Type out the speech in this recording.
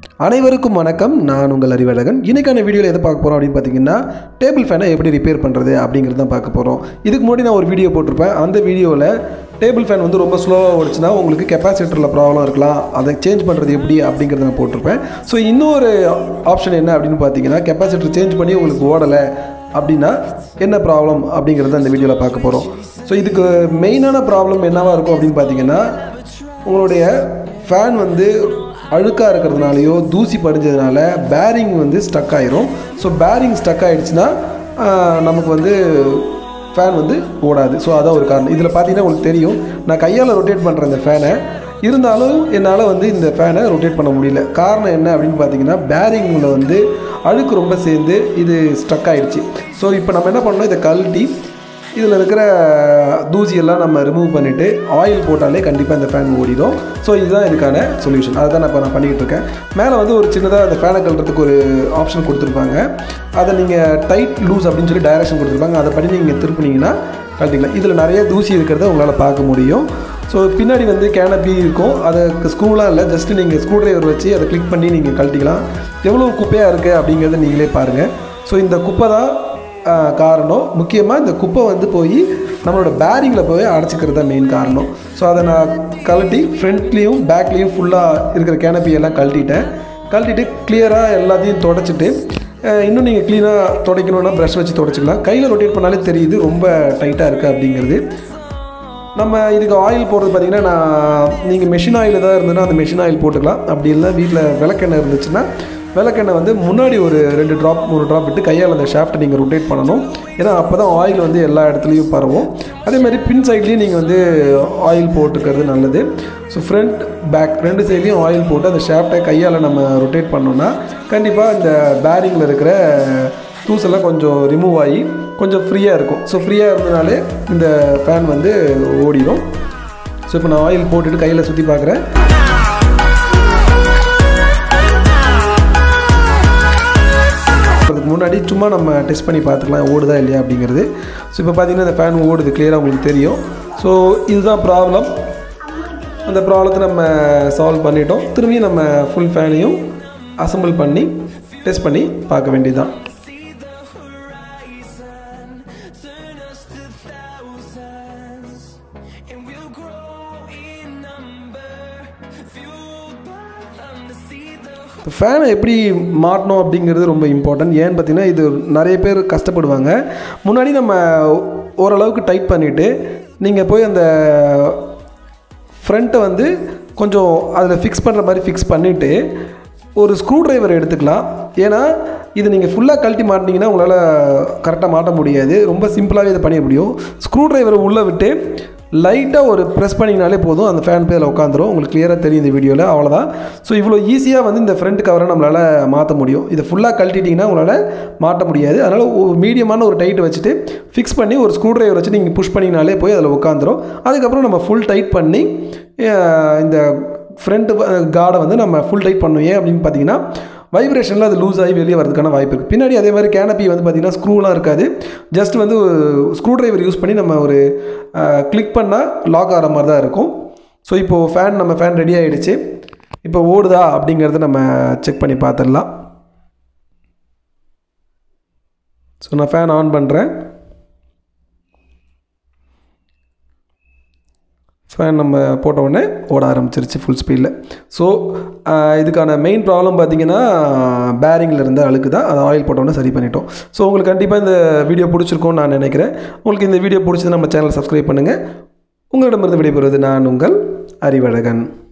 அனைவருக்கும் வணக்கம் நான் உங்கள் அறிவழகன் இன்னைக்கான வீடியோவில் எதை பார்க்க போகிறோம் அப்படின்னு பார்த்தீங்கன்னா டேபிள் ஃபேனை எப்படி ரிப்பேர் பண்ணுறது அப்படிங்கிறது தான் பார்க்க போகிறோம் இதுக்கு முன்னாடி நான் ஒரு வீடியோ போட்டிருப்பேன் அந்த வீடியோவில் டேபிள் ஃபேன் வந்து ரொம்ப ஸ்லோவாக ஓடிச்சுன்னா உங்களுக்கு கெப்பாசிட்டரில் ப்ராப்ளம் இருக்கலாம் அதை சேஞ்ச் பண்ணுறது எப்படி அப்படிங்கிறத நான் போட்டிருப்பேன் ஸோ இன்னொரு ஆப்ஷன் என்ன அப்படின்னு பார்த்தீங்கன்னா கெப்பாசிட்டர் சேஞ்ச் பண்ணி உங்களுக்கு ஓடலை அப்படின்னா என்ன ப்ராப்ளம் அப்படிங்கிறத அந்த வீடியோவில் பார்க்க போகிறோம் ஸோ இதுக்கு மெயினான ப்ராப்ளம் என்னவா இருக்கும் அப்படின்னு பார்த்தீங்கன்னா உங்களுடைய ஃபேன் வந்து அழுக்காக இருக்கிறதுனாலையோ தூசி படிஞ்சதுனால பேரிங் வந்து ஸ்டக் ஆயிரும் ஸோ பேரிங் ஸ்டக் ஆயிடுச்சுன்னா ஆஹ், நமக்கு வந்து ஃபேன் வந்து ஓடாது ஸோ அதான் ஒரு காரணம் இதில் பார்த்தீங்கன்னா உங்களுக்கு தெரியும் நான் கையால் ரொட்டேட் பண்ணுறேன் இந்த ஃபேனை இருந்தாலும் என்னால் வந்து இந்த ஃபேனை ரொட்டேட் பண்ண முடியல காரணம் என்ன அப்படின்னு பார்த்தீங்கன்னா பேரிங்கில் வந்து அழுக்கு ரொம்ப சேர்ந்து இது ஸ்டக் ஆயிடுச்சு ஸோ இப்போ நம்ம என்ன பண்ணோம் இதை கழட்டி இதில் இருக்கிற தூசியெல்லாம் நம்ம ரிமூவ் பண்ணிவிட்டு ஆயில் போட்டாலே கண்டிப்பாக இந்த ஃபேன் ஓடிடும் ஸோ இதுதான் இதுக்கான சொல்யூஷன் அதை தான் நான் இப்போ நான் பண்ணிக்கிட்டு இருக்கேன் மேலே வந்து ஒரு சின்னதாக அந்த ஃபேனை கழுறதுக்கு ஒரு ஆப்ஷன் கொடுத்துருப்பாங்க அதை நீங்கள் டைட் லூஸ் அப்படின்னு சொல்லி டைரக்ஷன் கொடுத்துருப்பாங்க அதை பண்ணி நீங்கள் திருப்பினீங்கன்னா கழட்டிக்கலாம் இதில் நிறைய தூசி இருக்கிறத உங்களால் பார்க்க முடியும் ஸோ பின்னாடி வந்து கேனப்பி இருக்கும் அதுக்கு ஸ்க்ரூலாம் இல்லை ஜஸ்ட்டு நீங்கள் ஸ்க்ரூ டிரைவர் வச்சு அதை கிளிக் பண்ணி நீங்கள் கழட்டிக்கலாம் எவ்வளோ குப்பையாக இருக்குது அப்படிங்கிறத நீங்களே பாருங்கள் ஸோ இந்த குப்பை தான் ஆஹ் காரணம் முக்கியமாக இந்த குப்பை வந்து போய் நம்மளோட பேரிங்கில் போய் அடைச்சிக்கிறது தான் மெயின் காரணம் ஸோ அதை நான் கழட்டி ஃப்ரண்ட்லேயும் பேக்லேயும் ஃபுல்லாக இருக்கிற canopy எல்லாம் கழட்டிட்டேன் கழட்டிட்டு கிளியராக எல்லாத்தையும் தொடச்சிட்டு ஆஹ் இன்னும் நீங்கள் க்ளீனாக துடைக்கணுன்னா ப்ரஷ் வச்சு துடைச்சிக்கலாம் கையில் ரொட்டேட் பண்ணாலே தெரியுது ரொம்ப டைட்டாக இருக்குது அப்படிங்கிறது நம்ம இதுக்கு ஆயில் போடுறது பார்த்தீங்கன்னா நான் நீங்கள் மெஷின் ஆயில் ஏதாவது இருந்ததுன்னா அந்த மெஷின் ஆயில் போட்டுக்கலாம் அப்படி இல்லை வீட்டில் விளக்கெண்ணெய் இருந்துச்சுன்னா விளக்கெண்ணெய் வந்து முன்னாடி ஒரு ரெண்டு ட்ராப் மூணு ட்ராப் விட்டு கையால் அந்த ஷாஃப்ட்டை நீங்கள் ரொட்டேட் பண்ணணும் ஏன்னா அப்போ தான் ஆயில் வந்து எல்லா இடத்துலையும் பரவும் அதே மாதிரி பின் சைட்லேயும் நீங்கள் வந்து ஆயில் போட்டுக்கிறது நல்லது ஸோ ஃப்ரண்ட் பேக் ரெண்டு சைட்லேயும் ஆயில் போட்டு அந்த ஷாஃப்ட்டை கையால் நம்ம ரொட்டேட் பண்ணோம்னா கண்டிப்பாக இந்த பேரிங்கில் இருக்கிற தூசெல்லாம் கொஞ்சம் ரிமூவ் ஆகி கொஞ்சம் ஃப்ரீயாக இருக்கும் ஸோ ஃப்ரீயாக இருந்தனாலே இந்த ஃபேன் வந்து ஓடிடும் ஸோ இப்போ நான் ஆயில் போட்டுட்டு கையில் சுற்றி பார்க்குறேன் அதுக்கு முன்னாடி சும்மா நம்ம டெஸ்ட் பண்ணி பார்த்துக்கலாம் ஓடுதா இல்லையா அப்படிங்கிறது ஸோ இப்போ பார்த்தீங்கன்னா இந்த ஃபேன் ஓடுது கிளியராக உங்களுக்கு தெரியும் ஸோ இதுதான் ப்ராப்ளம் அந்த ப்ராப்ளத்தை நம்ம சால்வ் பண்ணிட்டோம் திரும்பியும் நம்ம ஃபுல் ஃபேனையும் அசெம்பிள் பண்ணி டெஸ்ட் பண்ணி பார்க்க வேண்டியதுதான் ஃபேனை எப்படி மாட்டணும் அப்படிங்கிறது ரொம்ப இம்பார்ட்டன்ட் ஏன்னு பார்த்தீங்கன்னா இது நிறைய பேர் கஷ்டப்படுவாங்க முன்னாடி நம்ம ஓரளவுக்கு டைட் பண்ணிவிட்டு நீங்கள் போய் அந்த ஃப்ரண்ட்டை வந்து கொஞ்சம் அதில் ஃபிக்ஸ் பண்ணுற மாதிரி ஃபிக்ஸ் பண்ணிவிட்டு ஒரு ஸ்க்ரூ டிரைவர் எடுத்துக்கலாம் ஏன்னா இது நீங்கள் ஃபுல்லாக கழட்டி மாட்டினீங்கன்னா உங்களால் கரெக்டாக மாட்ட முடியாது ரொம்ப சிம்பிளாகவே இதை பண்ணிட முடியும் ஸ்க்ரூ டிரைவரை உள்ளே விட்டு லைட்டாக ஒரு ப்ரெஸ் பண்ணிங்கனாலே போதும் அந்த ஃபேன் பேரில் உட்காந்துரும் உங்களுக்கு கிளியராக தெரியும் இந்த வீடியோவில் அவ்வளோதான் ஸோ இவ்வளோ ஈஸியாக வந்து இந்த ஃப்ரண்ட் கவரை நம்மளால் மாற்ற முடியும் இதை ஃபுல்லாக கழட்டிட்டிங்கன்னா உங்களால் மாட்ட முடியாது அதனால் மீடியமான ஒரு டைட் வச்சுட்டு ஃபிக்ஸ் பண்ணி ஒரு ஸ்க்ரூ டிரைவர் வச்சு நீங்கள் புஷ் பண்ணிங்கனாலே போய் அதில் உட்காந்துரும் அதுக்கப்புறம் நம்ம ஃபுல் டைட் பண்ணி அஹ், இந்த ஃப்ரண்ட் கார்டை வந்து நம்ம ஃபுல் டைட் பண்ணுவோம் ஏன் அப்படின்னு பார்த்தீங்கன்னா வைப்ரேஷனில் அது லூஸ் ஆகி வெளியே வரதுக்கான வாய்ப்பு இருக்குது பின்னாடி அதே மாதிரி கேனப்பி வந்து பார்த்திங்கன்னா ஸ்க்ரூலாம் இருக்காது ஜஸ்ட் வந்து ஸ்க்ரூ டிரைவர் யூஸ் பண்ணி நம்ம ஒரு கிளிக் பண்ணால் லாக் ஆகிற மாதிரி தான் இருக்கும் ஸோ இப்போது ஃபேன் நம்ம ஃபேன் ரெடி ஆகிடுச்சு இப்போ ஓடுதா அப்படிங்கிறத நம்ம செக் பண்ணி பார்த்துடலாம் ஸோ நான் ஃபேன் ஆன் பண்ணுறேன் ஃபேன் நம்ம போட்ட உடனே ஓட ஆரம்பிச்சிருச்சு ஃபுல் ஸ்பீடில் ஸோ இதுக்கான மெயின் ப்ராப்ளம் பார்த்தீங்கன்னா பேரிங்கில் இருந்த அழுக்கு தான் அதை ஆயில் போட்ட உடனே சரி பண்ணிட்டோம் ஸோ உங்களுக்கு கண்டிப்பாக இந்த வீடியோ பிடிச்சிருக்கும்னு நான் நினைக்கிறேன் உங்களுக்கு இந்த வீடியோ பிடிச்சது நம்ம சேனல் சப்ஸ்கிரைப் பண்ணுங்கள் உங்களிடமிருந்து விடைபெறுவது நான் உங்கள் அறிவழகன்